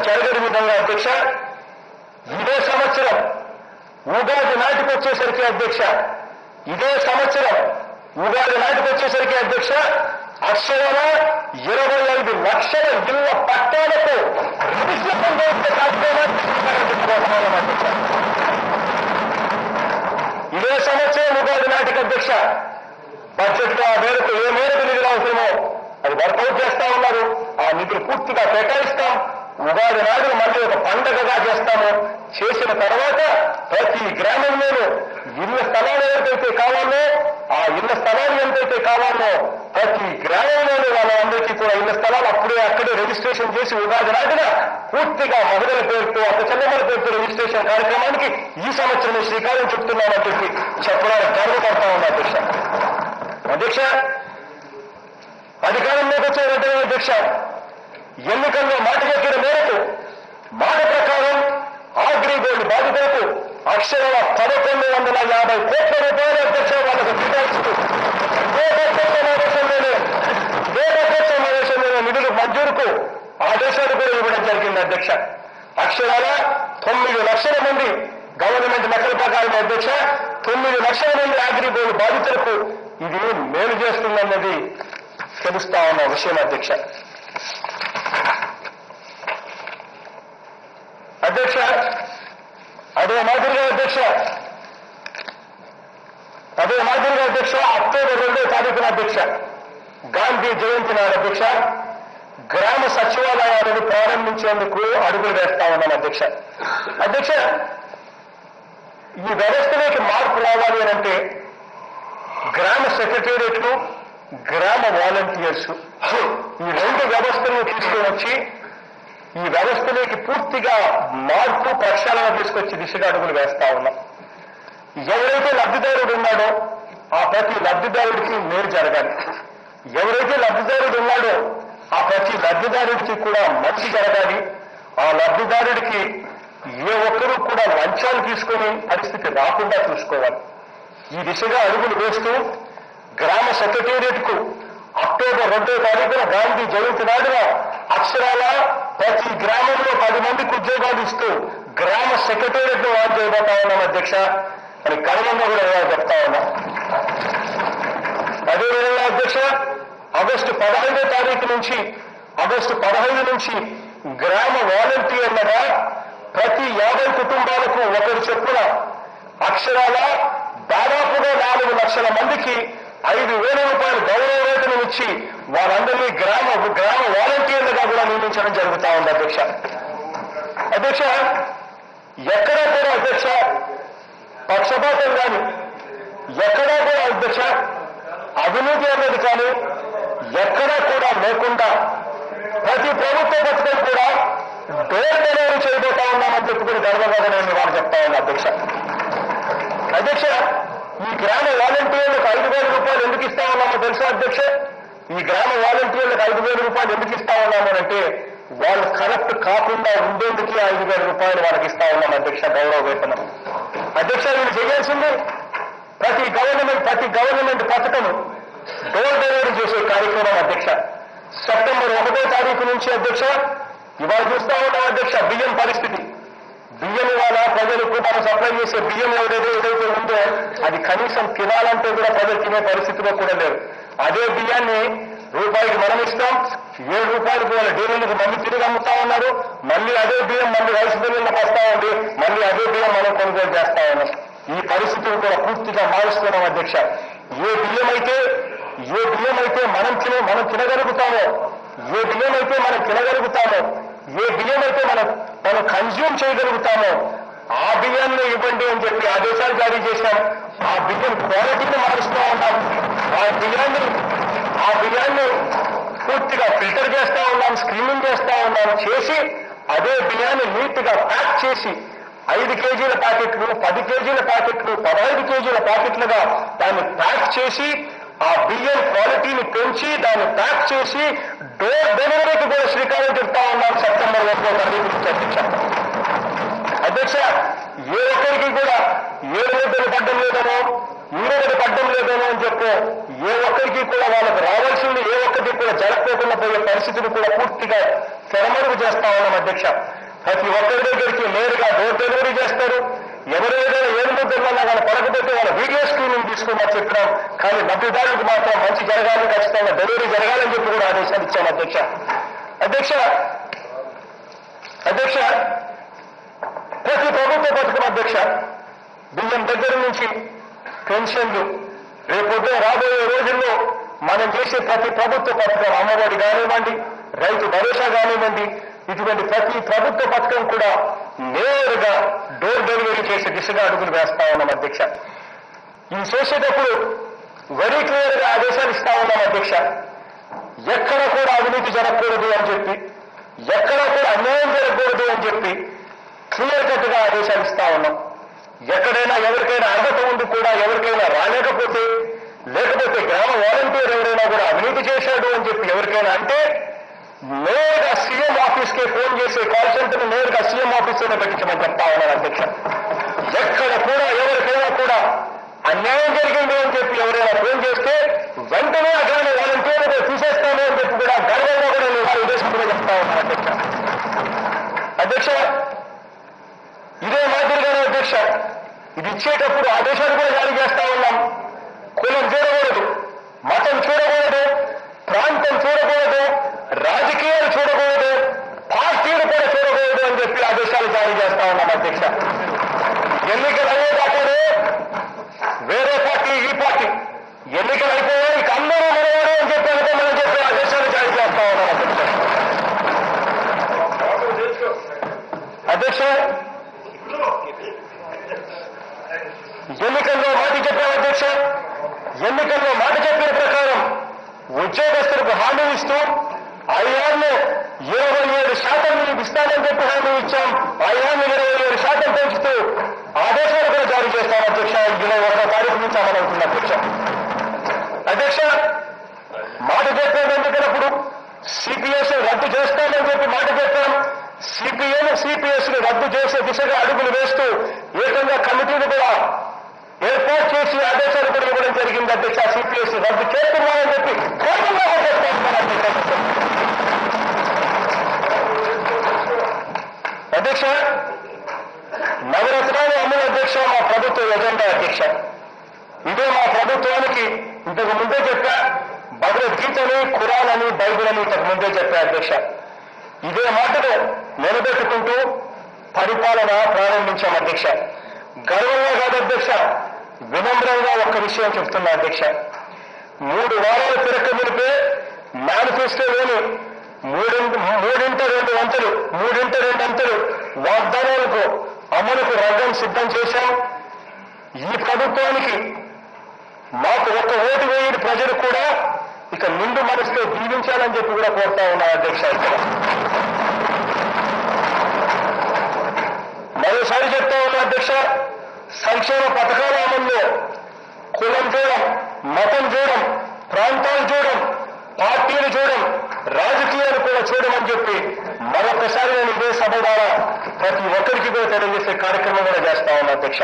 జరగని విధంగా అధ్యక్ష ఇదే సంవత్సరం ఉగాది నాటికి వచ్చేసరికి అధ్యక్ష ఇదే సంవత్సరం ఉగాది నాటికి వచ్చేసరికి అధ్యక్ష అక్షరాల ఇరవై ఐదు లక్షల ఇళ్ల పట్టాలకు రిజిస్ట్రేషన్ చేసే కార్యక్రమాన్ని చెప్పుకోవడం అధ్యక్ష ఇదే సంవత్సరం ఉగాది నాటికి అధ్యక్ష బడ్జెట్ లో ఆ మేరకు ఏ మేరకు నిధులు అవసరమో అది వర్కౌట్ చేస్తా ఉన్నారు ఆ నిధులు పూర్తిగా కేటాయిస్తాం ఉగాది నాడు మళ్ళీ ఒక పండగగా చేస్తాము చేసిన తర్వాత ప్రతి గ్రామంలోనూ ఇళ్ల స్థలాలు ఎంతైతే కావాలో ఆ ఇళ్ల స్థలాలు ఎంతైతే కావాలో ప్రతి గ్రామంలోనూ వాళ్ళందరికీ కూడా ఇళ్ల స్థలాలు అప్పుడే అక్కడే రిజిస్ట్రేషన్ చేసి ఉగాది నాటిన పూర్తిగా మహిళల పేరుతో అక్క చెల్లెమ్మల పేరుతో రిజిస్ట్రేషన్ కార్యక్రమానికి ఈ సంవత్సరం శ్రీకారం చుడుతున్నామని చెప్పి చెప్పడానికి గర్వపడతా ఉన్నా అధ్యక్ష అధ్యక్ష అధికారంలోకి వచ్చే వెంటనే అధ్యక్ష ఎన్నికల్లో మాట చెప్పిన మేరకు మాట ప్రకారం ఆగ్రిగోల్డ్ బాధితులకు అక్షరాల పదకొండు వందల యాభై కోట్ల రూపాయల అధ్యక్ష వాళ్ళకు కేటాయిస్తూ ఏ బడ్జెట్ సమావేశంలోనే ఏ బడ్జెట్ సమావేశంలోనే నిధులు మంజూరుకు ఆదేశాలు కూడా ఇవ్వడం జరిగింది అధ్యక్ష అక్షరాల తొమ్మిది లక్షల మంది గవర్నమెంట్ లెక్కల ప్రకారం అధ్యక్ష తొమ్మిది లక్షల మంది అగ్రిగోల్డ్ బాధితులకు ఇది మేలు చేస్తుందన్నది తెలుస్తా ఉన్న విషయం అధ్యక్ష అధ్యక్ష అదే మాదిరిగా అధ్యక్ష అదే మాదిరిగా అధ్యక్ష అక్టోబర్ రెండో తారీఖున అధ్యక్ష గాంధీ జయంతి నాడు అధ్యక్ష గ్రామ సచివాలయాలను ప్రారంభించేందుకు అడుగులు వేస్తా ఉన్నాం అధ్యక్ష అధ్యక్ష ఈ వ్యవస్థలోకి మార్పు రావాలి అని అంటే గ్రామ సెక్రటేరియట్లు గ్రామ వాలంటీర్స్ ఈ రెండు వ్యవస్థలను తీసుకొని వచ్చి ఈ వ్యవస్థలోకి పూర్తిగా మార్పు ప్రక్షాళన తీసుకొచ్చి దిశగా అడుగులు వేస్తా ఉన్నాం ఎవరైతే లబ్ధిదారుడు ఉన్నాడో ఆ ప్రతి లబ్ధిదారుడికి మేలు జరగాలి ఎవరైతే లబ్ధిదారుడు ఉన్నాడో ఆ ప్రతి లబ్ధిదారుడికి కూడా మంచి జరగాలి ఆ లబ్ధిదారుడికి ఏ ఒక్కరూ కూడా లంచాలు తీసుకునే పరిస్థితి రాకుండా చూసుకోవాలి ఈ దిశగా అడుగులు వేస్తూ గ్రామ సెక్రటేరియట్ కు అక్టోబర్ రెండో తారీఖున గాంధీ జయంతి నాడున అక్షరాల ప్రతి గ్రామంలో పది మందికి ఉద్యోగాలు ఇస్తూ గ్రామ సెక్రటేరియట్ ను వారు చేయబోతా ఉన్నాం అధ్యక్ష అని గర్వంగా కూడా నేను చెప్తా ఉన్నా అదేవిధంగా అధ్యక్ష ఆగస్టు పదహైదో తారీఖు నుంచి ఆగస్టు పదహైదు నుంచి గ్రామ వాలంటీర్లుగా ప్రతి యాభై కుటుంబాలకు ఒకరు చొప్పున అక్షరాల దాదాపుగా నాలుగు లక్షల మందికి ఐదు వేల రూపాయలు గౌరవ వేతనం ఇచ్చి వారందరినీ గ్రామ గ్రామ వాలంటీర్లుగా కూడా నియమించడం జరుగుతా ఉంది అధ్యక్ష అధ్యక్ష ఎక్కడా కూడా అధ్యక్ష పక్షపాతం కానీ ఎక్కడా కూడా అధ్యక్ష అవినీతి అన్నది కానీ ఎక్కడా కూడా లేకుండా ప్రతి ప్రభుత్వ పథకం కూడా డోర్ డెలివరీ చేయబోతా ఉన్నామని చెప్పి కూడా గర్వంగా కూడా నేను వాళ్ళు చెప్తా ఉన్నా అధ్యక్ష అధ్యక్ష ఈ గ్రామ వాలంటీర్లకు ఐదు వేల రూపాయలు ఎందుకు ఇస్తా ఉన్నామో తెలుసా అధ్యక్ష ఈ గ్రామ వాలంటీర్లకు ఐదు వేల రూపాయలు ఎందుకు ఇస్తా ఉన్నాము అంటే వాళ్ళు కరెక్ట్ కాకుండా ఉండేందుకు ఐదు వేల రూపాయలు వాళ్ళకి ఇస్తా ఉన్నాం అధ్యక్ష గౌరవ వేతనం అధ్యక్ష వీళ్ళు చేయాల్సింది ప్రతి గవర్నమెంట్ ప్రతి గవర్నమెంట్ పథకం డోర్ డెలివరీ చేసే కార్యక్రమం అధ్యక్ష సెప్టెంబర్ ఒకటో తారీఖు నుంచి అధ్యక్ష ఇవాళ చూస్తా ఉన్నాం అధ్యక్ష బియ్యం పరిస్థితి బియ్యం ఇవాళ ప్రజలకు మనం సప్లై చేసే బియ్యం ఏదైతే ఏదైతే ఉందో అది కనీసం తినాలంటే కూడా ప్రజలు తినే పరిస్థితిలో కూడా లేరు అదే బియ్యాన్ని రూపాయికి మనం ఇస్తాం ఏడు రూపాయలకు వాళ్ళ డైరీలకు మళ్ళీ తిరిగి అమ్ముతా ఉన్నారు మళ్ళీ అదే బియ్యం మళ్ళీ రైస్ బిల్లులకు వస్తా ఉంది మళ్ళీ అదే బియ్యం మనం కొనుగోలు చేస్తా ఉన్నాం ఈ పరిస్థితిని కూడా పూర్తిగా మారుస్తున్నాం అధ్యక్ష ఏ బియ్యం అయితే ఏ బియ్యం అయితే మనం తినే మనం తినగలుగుతామో ఏ బియ్యం అయితే మనం తినగలుగుతామో ఏ బియ్యం అయితే మనం మనం కన్జ్యూమ్ చేయగలుగుతామో ఆ బియ్యాన్ని ఇవ్వండి అని చెప్పి ఆదేశాలు జారీ చేశాం ఆ బియ్యం క్వాలిటీని మారుస్తూ ఉన్నాం ఆ బియ్యాన్ని ఆ బియ్యాన్ని పూర్తిగా ఫిల్టర్ చేస్తా ఉన్నాం స్క్రీనింగ్ చేస్తా ఉన్నాం చేసి అదే బియ్యాన్ని నీట్ గా ప్యాక్ చేసి ఐదు కేజీల ప్యాకెట్లు పది కేజీల ప్యాకెట్లు పదహైదు కేజీల ప్యాకెట్లుగా దాన్ని ప్యాక్ చేసి ఆ బియ్యం క్వాలిటీని పెంచి దాన్ని ప్యాక్ చేసి డోర్ డెలివరీకి కూడా శ్రీకారం చుడతా ఉన్నాం సెప్టెంబర్ ఒకటో తారీఖు నుంచి అధ్యక్ష అధ్యక్ష ఏ ఒక్కరికి కూడా ఏ రోడ్డులు పడ్డం లేదనో ఇంకొకటి పడ్డం లేదేమో అని చెప్పు ఏ ఒక్కరికి కూడా వాళ్ళకు రావాల్సింది ఏ ఒక్కరికి కూడా జరగకోకుండా పోయే పరిస్థితిని కూడా పూర్తిగా తెరమరుగు చేస్తా ఉన్నాం అధ్యక్ష ప్రతి ఒక్కరి దగ్గరికి నేరుగా డోర్ డెలివరీ చేస్తారు ఎవరైనా ఏడు ముద్దరున్నా కానీ పడకపోతే వాళ్ళ వీడియో స్క్రీనింగ్ తీసుకుని చెప్పినాం కానీ లబ్ధిదారులకు మాత్రం మంచి జరగాలి ఖచ్చితంగా డెలివరీ జరగాలని చెప్పి కూడా ఆదేశాలు ఇచ్చాం అధ్యక్ష అధ్యక్ష అధ్యక్ష ప్రతి ప్రభుత్వ పథకం అధ్యక్ష బియ్యం దగ్గర నుంచి పెన్షన్లు రేపొద్దున రాబోయే రోజుల్లో మనం చేసే ప్రతి ప్రభుత్వ పథకం అమ్మఒడి కానివ్వండి రైతు భరోసా కానివ్వండి ఇటువంటి ప్రతి ప్రభుత్వ పథకం కూడా నేరుగా డోర్ డెలివరీ చేసే దిశగా అడుగులు వేస్తా ఉన్నాం అధ్యక్ష ఇది చేసేటప్పుడు వెరీ క్లియర్ గా ఆదేశాలు ఇస్తా ఉన్నాం అధ్యక్ష ఎక్కడ కూడా అవినీతి జరగకూడదు అని చెప్పి ఎక్కడ కూడా అన్యాయం జరగకూడదు అని చెప్పి క్లియర్ కట్ గా ఆదేశాలు ఇస్తా ఉన్నాం ఎక్కడైనా ఎవరికైనా అర్హత ఉండి కూడా ఎవరికైనా రాలేకపోతే లేకపోతే గ్రామ వాలంటీర్ ఎవరైనా కూడా అవినీతి చేశాడు అని చెప్పి ఎవరికైనా అంటే నేరుగా సీఎం ఆఫీస్ కి ఫోన్ చేసే కాల్ సెంటర్ నేరుగా సీఎం ఆఫీస్ లోనే పెట్టించమని చెప్తా ఉన్నారు అధ్యక్ష ఎక్కడ కూడా ఎవరికైనా కూడా అన్యాయం జరిగింది అని చెప్పి ఎవరైనా ఫోన్ చేస్తే వెంటనే ఆ గ్రామ వాలంటీర్ తీసేస్తాను అని చెప్పి కూడా గర్వంగా కూడా నేను వారి ఉద్దేశం కూడా చెప్తా ఉన్నాను అధ్యక్ష అధ్యక్ష ఇదే మాదిరిగానే అధ్యక్ష ఇది ఇచ్చేటప్పుడు ఆదేశాలు కూడా జారీ చేస్తా ఉన్నాం కులం చూడకూడదు మతం చూడకూడదు ప్రాంతం చూడకూడదు రాజకీయాలు చూడకూడదు పార్టీలు కూడా చూడకూడదు అని చెప్పి ఆదేశాలు జారీ చేస్తా ఉన్నాం అధ్యక్ష ఎన్నికలు అయ్యేదాకానే వేరే పార్టీ ఈ పార్టీ ఎన్నికలు అయిపోయాయి ఇక అందరూ మనవారు అని చెప్పి అనుకోమని చెప్పి ఆదేశాలు జారీ చేస్తా ఉన్నాం అధ్యక్ష అధ్యక్ష ఎన్నికల్లో మాట చెప్పాం అధ్యక్ష ఎన్నికల్లో మాట చెప్పిన ప్రకారం ఉద్యోగస్తులకు హామీ ఇస్తూ ఐఆర్ను ఇరవై ఏడు శాతం మీకు ఇస్తానని చెప్పి హామీ ఇచ్చాం ఐఆర్ను ఇరవై ఏడు శాతం పెంచుతూ ఆదేశాలు కూడా జారీ చేస్తాం అధ్యక్ష ఇరవై ఒకటో తారీఖు నుంచి అమలవుతుంది అధ్యక్ష అధ్యక్ష మాట చెప్పేది ఎందుకన్నప్పుడు సిపిఎస్ రద్దు చేస్తామని చెప్పి మాట చెప్పాం సిపిఎం సిపిఎస్ ని రద్దు చేసే దిశగా అడుగులు వేస్తూ ఏకంగా కమిటీని కూడా ఏర్పాటు చేసి ఆదేశాలు కూడా ఇవ్వడం జరిగింది అధ్యక్ష సిపిఎస్ రద్దు చేస్తున్నామని చెప్పి కోపంగా కొట్టేస్తాను అధ్యక్ష అధ్యక్ష నవరత్నాలు అమలు అధ్యక్ష మా ప్రభుత్వ ఎజెండా అధ్యక్ష ఇదే మా ప్రభుత్వానికి ఇంతకు ముందే చెప్పా భగవద్గీతని ఖురాన్ అని బైబిల్ అని ఇంతకు ముందే చెప్పా అధ్యక్ష ఇదే మాటను నిలబెట్టుకుంటూ పరిపాలన ప్రారంభించాం అధ్యక్ష గర్వంగా కాదు అధ్యక్ష వినమ్రంగా ఒక్క విషయం చెప్తున్నా అధ్యక్ష మూడు వారాల తిరక్క మునిపే మేనిఫెస్టోలోని మూడింట మూడింట రెండు వంతులు మూడింట రెండు అంతులు వాగ్దానాలకు అమలుకు రంగం సిద్ధం చేశాం ఈ ప్రభుత్వానికి మాకు ఒక్క ఓటు వేయని ప్రజలు కూడా ఇక నిండు మనసుతో దీవించాలని చెప్పి కూడా కోరుతా ఉన్నారు అధ్యక్ష ఇక్కడ మరోసారి చెప్తా ఉన్నా అధ్యక్ష సంక్షేమ పథకాల అమల్లో కులం చూడం మతం చూడం ప్రాంతాలు చూడం పార్టీలు చూడం రాజకీయాలు కూడా చూడమని చెప్పి మరొకసారి నేను ఇదే సభ ద్వారా ప్రతి ఒక్కరికి కూడా తెలియజేసే కార్యక్రమం కూడా చేస్తా ఉన్నా అధ్యక్ష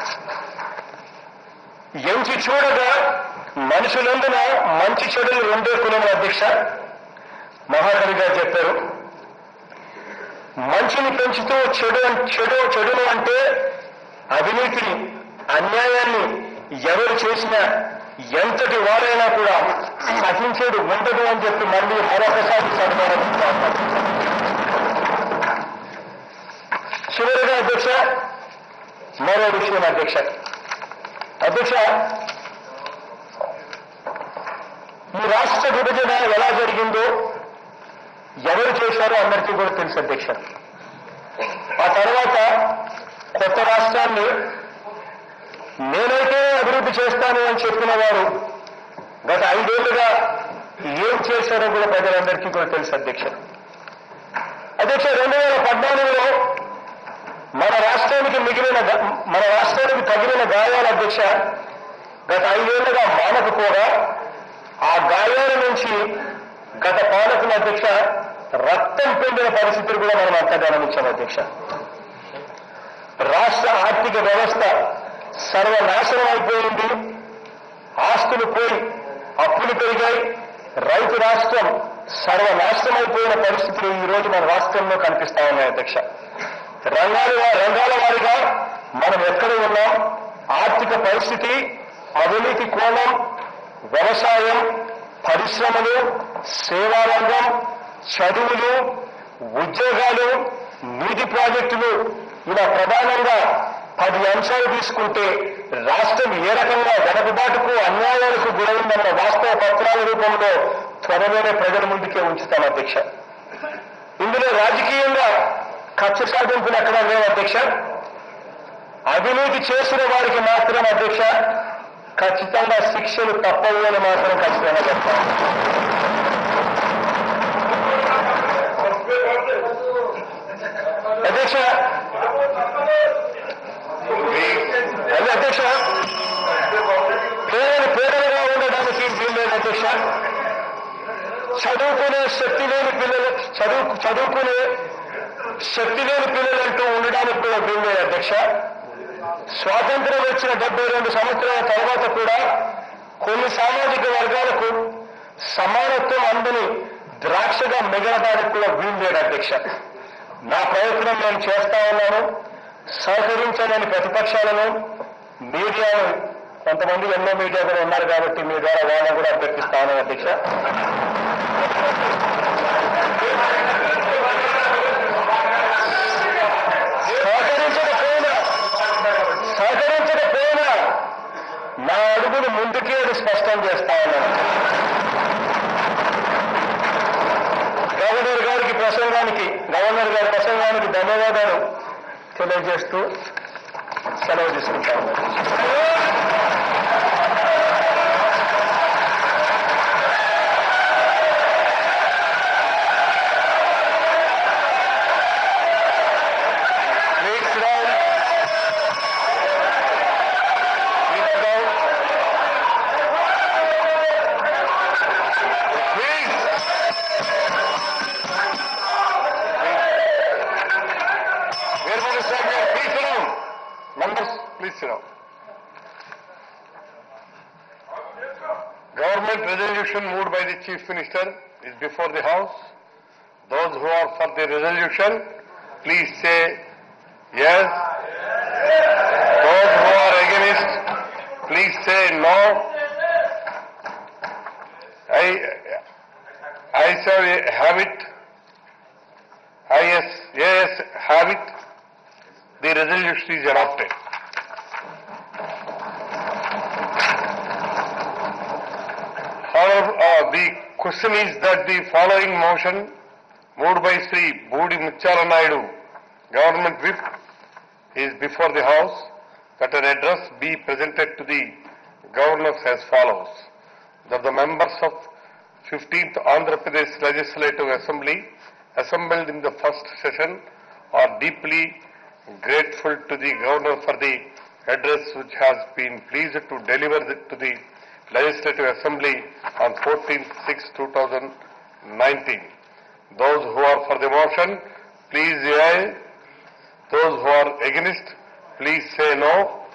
ఎంచి చూడగా మనుషులందున మంచి చెడులు రెండే కులం అధ్యక్ష మహాకవి గారు చెప్పారు మంచిని పెంచుతూ చెడు చెడు చెడును అంటే అవినీతిని అన్యాయాన్ని ఎవరు చేసినా ఎంతటి వారైనా కూడా సహించేది ఉండదు అని చెప్పి మళ్ళీ మరొకసారి చదవడం చివరిగా అధ్యక్ష మరో విషయం అధ్యక్ష అధ్యక్ష ఈ రాష్ట్ర విభజన ఎలా జరిగిందో ఎవరు చేశారో అందరికీ కూడా తెలుసు అధ్యక్ష ఆ తర్వాత కొత్త రాష్ట్రాన్ని నేనైతే అభివృద్ధి చేస్తాను అని చెప్పిన వారు గత ఐదేళ్లుగా ఏం చేశారో కూడా ప్రజలందరికీ కూడా తెలుసు అధ్యక్ష అధ్యక్ష రెండు వేల పద్నాలుగులో మన రాష్ట్రానికి మిగిలిన గా- మన రాష్ట్రానికి తగిలిన గాయాల అధ్యక్ష గత ఐదేళ్లుగా మానకపోగా ఆ గాయాల నుంచి గత పాలకుల అధ్యక్ష రక్తం పిండిన పరిస్థితులు కూడా మనం అంతా గమనించాం అధ్యక్ష రాష్ట్ర ఆర్థిక వ్యవస్థ సర్వనాశనం అయిపోయింది ఆస్తులు పోయి అప్పులు పెరిగాయి రైతు రాష్ట్రం సర్వనాశనం అయిపోయిన పరిస్థితులు ఈ రోజు మన రాష్ట్రంలో కనిపిస్తా ఉన్నాయి అధ్యక్ష రంగాల రంగాల వారిగా మనం ఎక్కడ ఉన్నాం ఆర్థిక పరిస్థితి అవినీతి కోణం వ్యవసాయం పరిశ్రమలు సేవారంగం చదువులు ఉద్యోగాలు నీటి ప్రాజెక్టులు ఇలా ప్రధానంగా పది అంశాలు తీసుకుంటే రాష్ట్రం ఏ రకంగా వెనకబాటుకు అన్యాయాలకు గురైందన్న వాస్తవ పత్రాల రూపంలో త్వరలోనే ప్రజల ముందుకే ఉంచుతాను అధ్యక్ష ఇందులో రాజకీయంగా కక్ష సాధింపులు ఎక్కడా లేవు అధ్యక్ష అవినీతి చేసిన వారికి మాత్రం అధ్యక్ష ఖచ్చితంగా శిక్షలు తప్పవు అని మాత్రం ఖచ్చితంగా చెప్తాను అధ్యక్ష అదే అధ్యక్ష పేదలు పేదలుగా ఉండడానికి వీల్లేదు అధ్యక్ష చదువుకునే శక్తి లేని పిల్లలు చదువు చదువుకునే శక్తి లేని పిల్లలంటూ ఉండడానికి కూడా వీల్లేదు అధ్యక్ష స్వాతంత్రం వచ్చిన డెబ్బై రెండు సంవత్సరాల తర్వాత కూడా కొన్ని సామాజిక వర్గాలకు సమానత్వం అందని ద్రాక్షగా మిగలడానికి కూడా వీల్లేదు అధ్యక్ష నా ప్రయత్నం నేను చేస్తా ఉన్నాను సహకరించాలని ప్రతిపక్షాలను మీడియాను కొంతమంది ఎన్నో మీడియా కూడా ఉన్నారు కాబట్టి మీ ద్వారా వాళ్ళని కూడా అభ్యర్థిస్తాను అధ్యక్ష సహకరించకపోయినా సహకరించకపోయినా నా అడుగులు ముందుకే అది స్పష్టం చేస్తా ఉన్నాను గవర్నర్ గారికి ప్రసంగానికి గవర్నర్ గారి ప్రసంగానికి ధన్యవాదాలు తెలియజేస్తూ సెలవు తీసుకుంటాను Please sit down. Please sit down. Please. Where was the stand here? Please sit down. Members, please sit down. Government resolution moved by the Chief Minister is before the House. Those who are for the resolution, please say yes. Those who are against, please say no. I, I shall have it. I yes, yes, have it. The resolution is adopted. However, uh, the question is that the following motion moved by Sri Budi Muchala Naidu, Government Whip, is before the House that an address be presented to the governors as follows. That the members of 15th Andhra Pradesh Legislative Assembly assembled in the first session are deeply grateful to the governor for the address which has been pleased to deliver the- to the Legislative Assembly on 14-6-2019. Those who are for the motion, please say aye. Those who are against, please say no.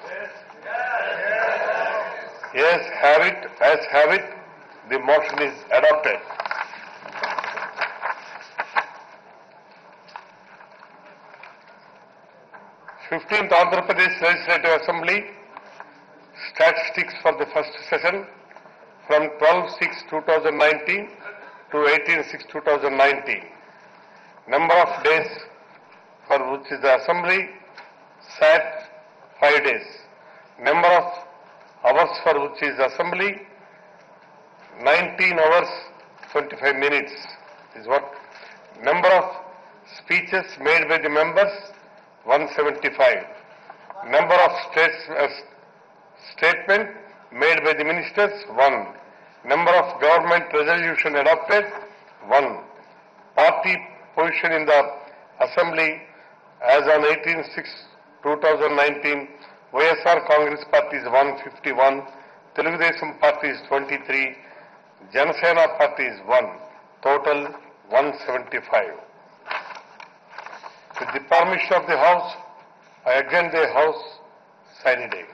Yes, have it, as have it, the motion is adopted. Fifteenth Andhra Pradesh Legislative Assembly, statistics for the first session from 12-6-2019 to 18-6-2019. Number of days for which is the assembly sat five days. Number of hours for which is assembly 19 hours 25 minutes is what. Number of speeches made by the members 175. Number of states, uh, statement made by the ministers 1. Number of government resolution adopted 1. Party position in the assembly as on 18-6-2019, YSR Congress Party is 151, Telugu Desam Party is 23, Janasena Party is 1, total 175. With the permission of the House, I adjourn the House sine die.